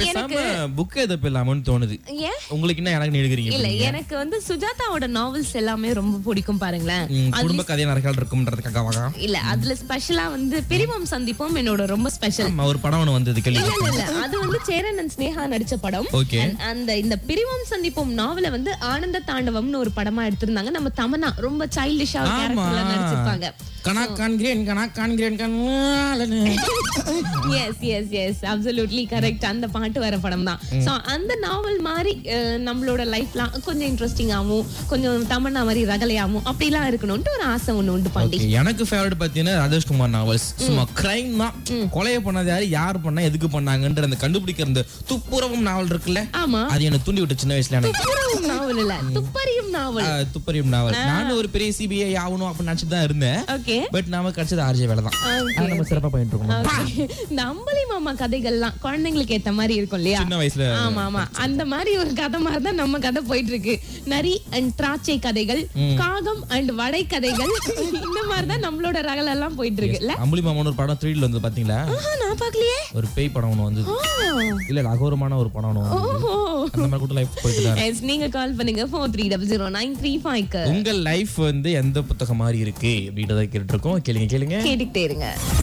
பேசாம புக் எதை போயிடலாமோன்னு தோணுது ஏன் உங்களுக்கு என்ன எனக்கு எழுதுறீங்க இல்ல எனக்கு வந்து சுஜாதாவோட நாவல்ஸ் எல்லாமே ரொம்ப பிடிக்கும் பாருங்களேன் ம், குடும்ப கதை நிறைய இருக்கும்ன்றதுக்காக இல்ல அதுல ஸ்பெஷலா வந்து பிரிவம் சந்திப்போம் என்னோட ரொம்ப ஸ்பெஷல் ஆமா ஒரு படம் ஒண்ணு வந்தது கேள்வி இல்ல இல்ல இல்ல அது வந்து சேரன் and ஸ்னேகா நடிச்ச படம் ஓகே And அந்த இந்த பிரிவம் சந்திப்போம் நாவல வந்து ஆனந்த தாண்டவம்னு ஒரு படமா எடுத்திருந்தாங்க நம்ம தமனா ரொம்ப சைல்டிஷா ஆமா. கேரக்டர்ல நடிச்சிருப்பாங்க கணா காண்கிறேன் கணா காண்கிறேன் கண்ணாலனு. Yes yes yes absolutely correct அந்த பாட்டு வர படம் தான் சோ அந்த நாவல் மாதிரி அஹ், நம்மளோட லைஃப்லாம் கொஞ்சம் இன்ட்ரெஸ்டிங்காவும் கொஞ்சம் தமன்னா மாதிரி ரகலையாவும் அப்படிலாம் இருக்கணும்ட்டு ஒரு ஆசை ஒண்ணு உண்டு பாண்டி Okay, எனக்கு ஃபேவரட் பாத்தீங்கன்னா ராஜேஷ்குமார் நாவல்ஸ் சும்மா கிரைம் தான் கொலையை பண்ணது யாரு யார் பண்ணா எதுக்கு பண்ணாங்கன்ற அந்த கண்டுபிடிக்கிற அந்த துப்புரவும் நாவல் இருக்குல்ல ஆமா அது எனக்கு தூண்டி விட்டு சின்ன வயசுல எனக்கு துப்புரவும் நாவல் இல்ல துப்பறியும் நாவல் ஆஹ், துப்பறியும் நாவல் நானும் ஒரு பெரிய சிபிஐ ஆகணும் அப்படின்னு நினைச்சிட்டு தான் இருந்தேன் ஓகே பட் நாம கிடைச்சது ஆர்ஜே வேலை தான் Okay. நம்ம சிறப்பா பண்ணிட்டு இருக்கோம் இந்த அம்பலி மாமா கதைகள்லாம் குழந்தைங்களுக்கு ஏத்த மாதிரி இருக்கும் இல்லையா சின்ன வயசுல ஆமா ஆமா அந்த மாதிரி ஒரு கதை மாதிரி தான் நம்ம கதை போயிட்டு இருக்கு நரி அண்ட் திராட்சை கதைகள் காகம் அண்ட் வடை கதைகள் இந்த மாதிரி தான் நம்மளோட ரகல் எல்லாம் போயிட்டு இருக்கு இல்ல அம்புலி மாமன் ஒரு படம் த்ரீல வந்து பாத்தீங்களா ஆஹா, நான் பாக்கலையே ஒரு பேய் படம் ஒண்ணு வந்தது ஓ. இல்ல இல்ல அகோரமான ஒரு படம் ஒண்ணு வந்தது ஓஹோ அந்த மாதிரி கூட லைஃப் போயிட்டு தான் Yes, நீங்க கால் பண்ணுங்க four three double zero nine three five உங்க லைஃப் வந்து எந்த புத்தகம் மாதிரி இருக்கு அப்படின்றத கேட்டுட்டு இருக்கோம் கேளுங்க கேளுங்க கேட்டுக்கிட்டே இருங்க